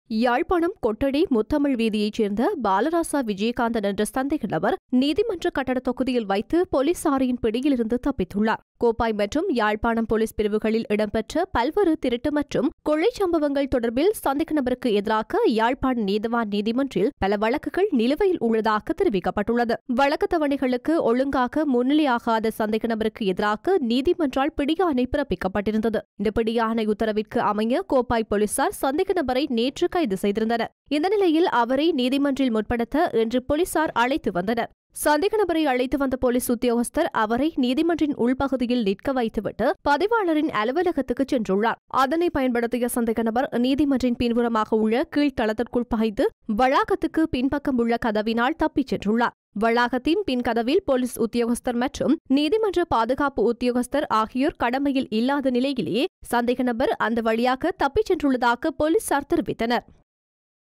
யாழ்ப்பாணம் கொட்டடி முத்தமிழ் வீதியைச் சேர்ந்த பாலராசா விஜயகாந்தன் என்ற சந்தேக நபர் நீதிமன்ற கட்டட தொகுதியில் வைத்து போலீசாரின் பிடியிலிருந்து தப்பித்துள்ளார் கோப்பாய் மற்றும் யாழ்ப்பாணம் போலீஸ் பிரிவுகளில் இடம்பெற்ற பல்வேறு திருட்டு மற்றும் கொள்ளை சம்பவங்கள் தொடர்பில் சந்தேக நபருக்கு எதிராக யாழ்ப்பாண நீதவான் நீதிமன்றில் பல வழக்குகள் நிலுவையில் உள்ளதாக தெரிவிக்கப்பட்டுள்ளது வழக்கு தவணைகளுக்கு ஒழுங்காக முன்னிலையாகாத சந்தேக நபருக்கு எதிராக நீதிமன்றால் பிடியாணை பிறப்பிக்கப்பட்டிருந்தது இந்த பிடியாணை உத்தரவிற்கு அமைய கோப்பாய் போலீசார் சந்தேக நபரை நேற்று கைது செய்திருந்தனர் இந்த நிலையில் அவரை நீதிமன்றில் முற்படுத்த இன்று போலீசார் அழைத்து வந்தனர் சந்தேக நபரை அழைத்து வந்த போலீஸ் உத்தியோகஸ்தர் அவரை நீதிமன்றின் உள்பகுதியில் நிற்க வைத்துவிட்டு பதிவாளரின் அலுவலகத்துக்கு சென்றுள்ளார் அதனை பயன்படுத்திய சந்தேக நபர் நீதிமன்றின் பின்புறமாக உள்ள கீழ்த்தளத்திற்குள் பாய்ந்து வளாகத்துக்கு பின்பக்கம் உள்ள கதவினால் தப்பிச் சென்றுள்ளார் வளாகத்தின் பின் கதவில் போலீஸ் உத்தியோகஸ்தர் மற்றும் நீதிமன்ற பாதுகாப்பு உத்தியோகஸ்தர் ஆகியோர் கடமையில் இல்லாத நிலையிலேயே சந்தேக நபர் அந்த வழியாக தப்பிச் சென்றுள்ளதாக போலீசார் தெரிவித்தனர்